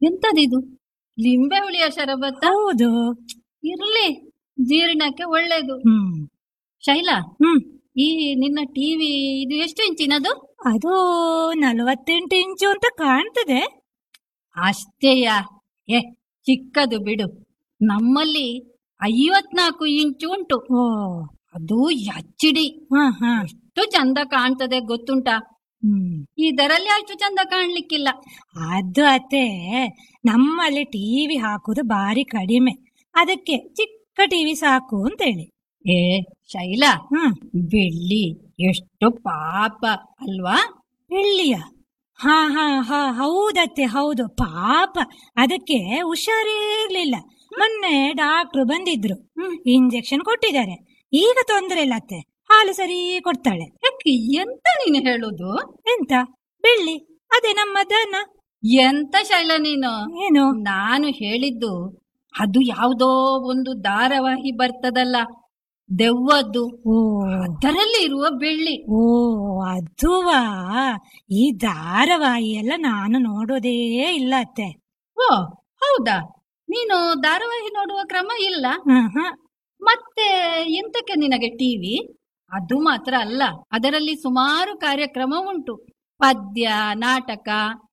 ಎಂತದಿದು ಲಿಂಬೆ ಹುಳಿಯ ಶರಬತ್ತ ಹೌದು ಇರ್ಲಿ ಜೀರ್ಣಕ್ಕೆ ಒಳ್ಳೇದು ಹ್ಮ್ ಶೈಲಾ ಹ್ಮ್ ಈ ನಿನ್ನ ಟಿವಿ ಇದು ಎಷ್ಟು ಇಂಚಿನದು ಅದು ನಲವತ್ತೆಂಟು ಇಂಚು ಅಂತ ಕಾಣ್ತದೆ ಅಷ್ಟೇಯ ಏ ಚಿಕ್ಕದು ಬಿಡು ನಮ್ಮಲ್ಲಿ ಐವತ್ನಾಲ್ಕು ಇಂಚು ಉಂಟು ಓ ಅದು ಎಚ್ಡಿ ಹಾ ಹಾ ಎಷ್ಟು ಚಂದ ಕಾಣ್ತದೆ ಗೊತ್ತುಂಟಾ ಹ್ಮ್ ಇದರಲ್ಲಿ ಅಷ್ಟು ಚಂದ ಕಾಣ್ಲಿಕ್ಕಿಲ್ಲ ಅದು ಅತ್ತೆ ನಮ್ಮಲ್ಲಿ ಟಿವಿ ಹಾಕುದು ಬಾರಿ ಕಡಿಮೆ ಅದಕ್ಕೆ ಚಿಕ್ಕ ಟಿವಿ ಸಾಕು ಅಂತೇಳಿ ಏ ಶೈಲಾ ಹ್ಮ್ ಬೆಳ್ಳಿ ಎಷ್ಟು ಪಾಪ ಅಲ್ವಾ ಬೆಳ್ಳಿಯ ಹಾ ಹಾ ಹಾ ಹೌದತ್ತೆ ಹೌದು ಪಾಪ ಅದಕ್ಕೆ ಹುಷಾರೇ ಇರ್ಲಿಲ್ಲ ಮೊನ್ನೆ ಡಾಕ್ಟ್ರು ಬಂದಿದ್ರು ಇಂಜೆಕ್ಷನ್ ಕೊಟ್ಟಿದ್ದಾರೆ ಈಗ ತೊಂದರೆ ಇಲ್ಲ ಅತ್ತೆ ಹಾಲು ಸರಿ ಕೊಡ್ತಾಳೆ ಯಾಕೆ ಎಂತ ನೀನು ಹೇಳುದು ಎಂತ ಬೆಳ್ಳಿ ಅದೇ ನಮ್ಮ ದನ ಎಂತ ಶೈಲಾ ನೀನು ಏನು ನಾನು ಹೇಳಿದ್ದು ಅದು ಯಾವುದೋ ಒಂದು ಧಾರಾವಾಹಿ ಬರ್ತದಲ್ಲ ದೆವ್ವದ್ದು ಓ ಅದರಲ್ಲಿ ಇರುವ ಬೆಳ್ಳಿ ಓ ಅದುವಾ ಈ ಧಾರಾವಾಹಿ ಎಲ್ಲ ನಾನು ನೋಡೋದೇ ಇಲ್ಲ ಅತ್ತೆ ಓ ಹೌದಾ ನೀನು ಧಾರಾವಾಹಿ ನೋಡುವ ಕ್ರಮ ಇಲ್ಲ ಹ್ಮ್ ಹ್ಮ್ ಮತ್ತೆ ಎಂತಕ್ಕೆ ನಿನಗೆ ಟಿವಿ ಅದು ಮಾತ್ರ ಅಲ್ಲ ಅದರಲ್ಲಿ ಸುಮಾರು ಕಾರ್ಯಕ್ರಮ ಉಂಟು ಪದ್ಯ ನಾಟಕ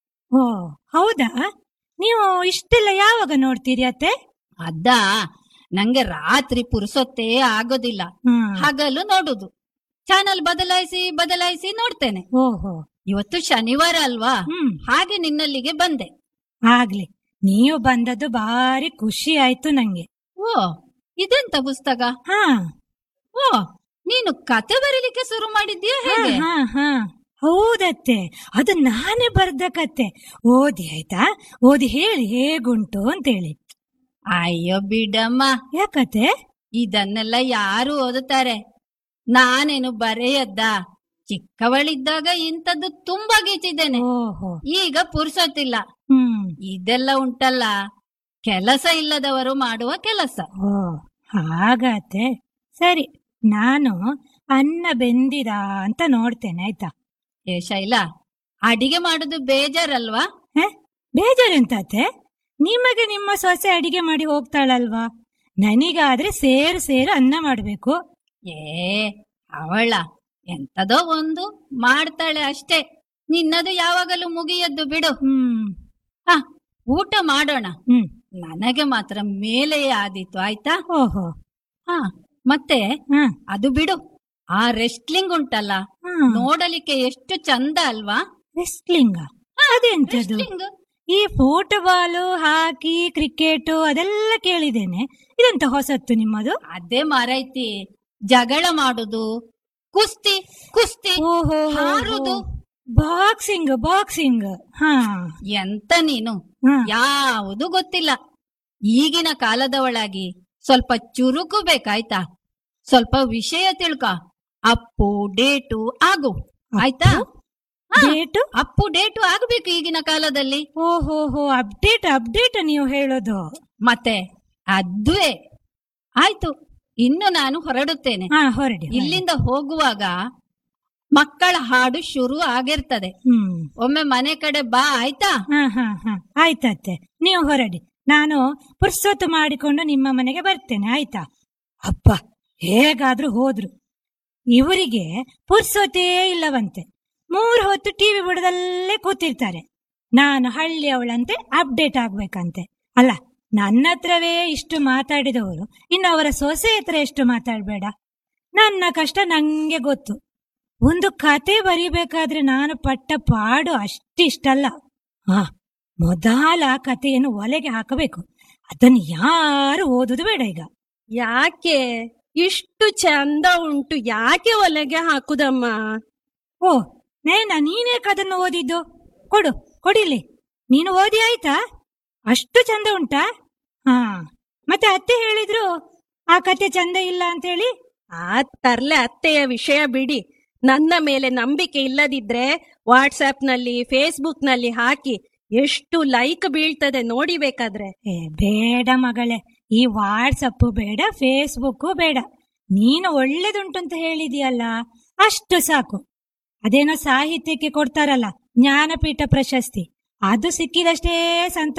ಓ ಹೌದಾ ನೀವು ಇಷ್ಟೆಲ್ಲ ಯಾವಾಗ ನೋಡ್ತೀರಿ ಅತ್ತೆ ಅದಾ ನಂಗೆ ರಾತ್ರಿ ಪುರುಸೊತ್ತೇ ಆಗೋದಿಲ್ಲ ಹ್ಮ್ ಹಗಲು ನೋಡುದು ಚಾನಲ್ ಬದಲಾಯಿಸಿ ಬದಲಾಯಿಸಿ ನೋಡ್ತೇನೆ ಓಹೋ ಇವತ್ತು ಶನಿವಾರ ಅಲ್ವಾ ಹ್ಮ್ ಹಾಗೆ ನಿನ್ನಲ್ಲಿಗೆ ಬಂದೆ ಆಗ್ಲಿ ನೀವು ಬಂದದ್ದು ಬಾರಿ ಖುಷಿ ಆಯ್ತು ನಂಗೆ ಓ ಇದೆಂತ ಪುಸ್ತಕ ಹಾ ಓ ನೀನು ಕತೆ ಬರೀಲಿಕ್ಕೆ ಶುರು ಮಾಡಿದ್ಯಾ ಹಾ ಹೇಗೆ ಹಾ ಹಾ ಹೌದತ್ತೆ ಅದು ನಾನೇ ಬರ್ದ ಕತೆ ಓದಿ ಆಯ್ತಾ ಓದಿ ಹೇಳಿ ಹೇಗುಂಟು ಅಂತೇಳಿ ಅಯ್ಯೋ ಬಿಡಮ್ಮ ಯಾಕತೆ ಇದನ್ನೆಲ್ಲ ಯಾರು ಓದುತ್ತಾರೆ ನಾನೇನು ಬರೆಯದ್ದ ಚಿಕ್ಕವಳಿದ್ದಾಗ ಇಂಥದ್ದು ತುಂಬಾ ಗೀಚಿದ್ದೇನೆ ಓಹೋ ಈಗ ಪುರ್ಸೊತ್ತಿಲ್ಲ ಹ್ಮ್ ಇದೆಲ್ಲ ಉಂಟಲ್ಲ ಕೆಲಸ ಇಲ್ಲದವರು ಮಾಡುವ ಕೆಲಸ ಓ ಹಾಗತ್ತೆ ಸರಿ ನಾನು ಅನ್ನ ಬೆಂದಿದ ಅಂತ ನೋಡ್ತೇನೆ ಆಯ್ತಾ ಏ ಶೈಲಾ ಅಡಿಗೆ ಮಾಡುದು ಬೇಜಾರಲ್ವಾ ಹೆ? ಬೇಜಾರೆಂತಾತೆ ನಿಮಗೆ ನಿಮ್ಮ ಸೊಸೆ ಅಡಿಗೆ ಮಾಡಿ ಹೋಗ್ತಾಳಲ್ವಾ ನನಗಾದ್ರೆ ಸೇರು ಸೇರು ಅನ್ನ ಮಾಡ್ಬೇಕು ಏ ಅವಳ ಎಂತದೋ ಒಂದು ಮಾಡ್ತಾಳೆ ಅಷ್ಟೇ ನಿನ್ನದು ಯಾವಾಗಲೂ ಮುಗಿಯದ್ದು ಬಿಡು ಹ್ಮ್ ಹ ಊಟ ಮಾಡೋಣ ಹ್ಮ್ ನನಗೆ ಮಾತ್ರ ಮೇಲೆಯೇ ಆದೀತು ಆಯ್ತಾ ಓಹೋ ಹ ಮತ್ತೆ ಹ ಅದು ಬಿಡು ಆ ರೆಸ್ಟ್ಲಿಂಗ್ ಉಂಟಲ್ಲ ನೋಡಲಿಕ್ಕೆ ಎಷ್ಟು ಚಂದ ಅಲ್ವಾ ರೆಸ್ಟ್ಲಿಂಗ ಅದೆಂತದು ರೆಸ್ಟ್ಲಿಂಗ್ ಈ ಫುಟ್ಬಾಲು ಹಾಕಿ ಕ್ರಿಕೆಟ್ ಅದೆಲ್ಲ ಕೇಳಿದ್ದೇನೆ ಇದೆಂತ ಹೊಸತ್ತು ನಿಮ್ಮದು ಅದೇ ಮಾರೈತಿ ಜಗಳ ಮಾಡುದು ಕುಸ್ತಿ ಕುಸ್ತಿ ಓಹೋ ಹಾರುದು ಬಾಕ್ಸಿಂಗ್ ಬಾಕ್ಸಿಂಗ್ ಹಾ ಎಂತ ನೀನು ಹ. ಯಾವುದು ಗೊತ್ತಿಲ್ಲ ಈಗಿನ ಕಾಲದವಳಾಗಿ ಸ್ವಲ್ಪ ಚುರುಕು ಬೇಕಾಯ್ತಾ ಸ್ವಲ್ಪ ವಿಷಯ ತಿಳ್ಕ ಅಪ್ಪು ಡೇಟು ಆಗು ಆಯ್ತಾ ಹ. ಡೇಟು ಅಪ್ಪು ಡೇಟು ಆಗ್ಬೇಕು ಈಗಿನ ಕಾಲದಲ್ಲಿ ಓಹೋ ಹೋ ಅಪ್ಡೇಟ್ ಅಪ್ಡೇಟ್ ನೀವು ಹೇಳೋದು ಮತ್ತೆ ಅದುವೇ ಆಯ್ತು ಇನ್ನು ನಾನು ಹೊರಡುತ್ತೇನೆ ಹಾ ಹೊರಡಿ ಹೊರಡಿ. ಇಲ್ಲಿಂದ ಹೋಗುವಾಗ ಮಕ್ಕಳ ಹಾಡು ಶುರು ಆಗಿರ್ತದೆ ಹ್ಮ್ ಒಮ್ಮೆ ಮನೆ ಕಡೆ ಬಾ ಆಯ್ತಾ ಹಾ ಹಾ ಹಾ ಆಯ್ತತ್ತೆ ನೀವು ಹೊರಡಿ ನಾನು ಪುರ್ಸೊತ್ತು ಮಾಡಿಕೊಂಡು ನಿಮ್ಮ ಮನೆಗೆ ಬರ್ತೇನೆ ಆಯ್ತಾ ಅಪ್ಪ ಹೇಗಾದ್ರೂ ಹೋದ್ರು ಇವರಿಗೆ ಪುರ್ಸೊತ್ತೇ ಇಲ್ಲವಂತೆ ಮೂರು ಹೊತ್ತು ಟಿವಿ ಬಿಡದಲ್ಲೇ ಕೂತಿರ್ತಾರೆ ನಾನು ಹಳ್ಳಿಯವಳಂತೆ ಅಪ್ಡೇಟ್ ಆಗ್ಬೇಕಂತೆ ಅಲ್ಲ ನನ್ನ ಹತ್ರವೇ ಇಷ್ಟು ಮಾತಾಡಿದವರು ಇನ್ನು ಅವರ ಸೊಸೆ ಹತ್ರ ಎಷ್ಟು ಮಾತಾಡ್ಬೇಡ ನನ್ನ ಕಷ್ಟ ನಂಗೆ ಗೊತ್ತು ಒಂದು ಕತೆ ಬರಿಬೇಕಾದ್ರೆ ನಾನು ಪಟ್ಟ ಪಾಡು ಅಷ್ಟಿಷ್ಟಲ್ಲ ಹಾ ಮೊದಲ ಕಥೆಯನ್ನು ಒಲೆಗೆ ಹಾಕಬೇಕು ಅದನ್ನು ಯಾರು ಓದುದು ಬೇಡ ಈಗ ಯಾಕೆ ಇಷ್ಟು ಚಂದ ಉಂಟು ಯಾಕೆ ಒಲೆಗೆ ಹಾಕುದಮ್ಮ ಓ ನೇನ ನೀನೇ ಅದನ್ನು ಓದಿದ್ದು ಕೊಡು ಕೊಡಿಲಿ ನೀನು ಓದಿ ಆಯ್ತಾ ಅಷ್ಟು ಚಂದ ಉಂಟಾ ಹಾ ಮತ್ತೆ ಅತ್ತೆ ಹೇಳಿದ್ರು ಆ ಕತೆ ಚಂದ ಇಲ್ಲ ಅಂತೇಳಿ ಆ ತರ್ಲೆ ಅತ್ತೆಯ ವಿಷಯ ಬಿಡಿ ನನ್ನ ಮೇಲೆ ನಂಬಿಕೆ ಇಲ್ಲದಿದ್ರೆ ವಾಟ್ಸ್ಆಪ್ ನಲ್ಲಿ ಫೇಸ್ಬುಕ್ ನಲ್ಲಿ ಹಾಕಿ ಎಷ್ಟು ಲೈಕ್ ಬೀಳ್ತದೆ ನೋಡಿ ಬೇಕಾದ್ರೆ ಏ ಬೇಡ ಮಗಳೇ ಈ ವಾಟ್ಸಪ್ ಬೇಡ ಫೇಸ್ಬುಕ್ ಬೇಡ ನೀನು ಒಳ್ಳೇದುಂಟು ಅಂತ ಹೇಳಿದೀಯಲ್ಲ ಅಷ್ಟು ಸಾಕು ಅದೇನೋ ಸಾಹಿತ್ಯಕ್ಕೆ ಕೊಡ್ತಾರಲ್ಲ ಜ್ಞಾನಪೀಠ ಪ್ರಶಸ್ತಿ ಅದು ಸಿಕ್ಕಿದಷ್ಟೇ ಸಂತೋಷ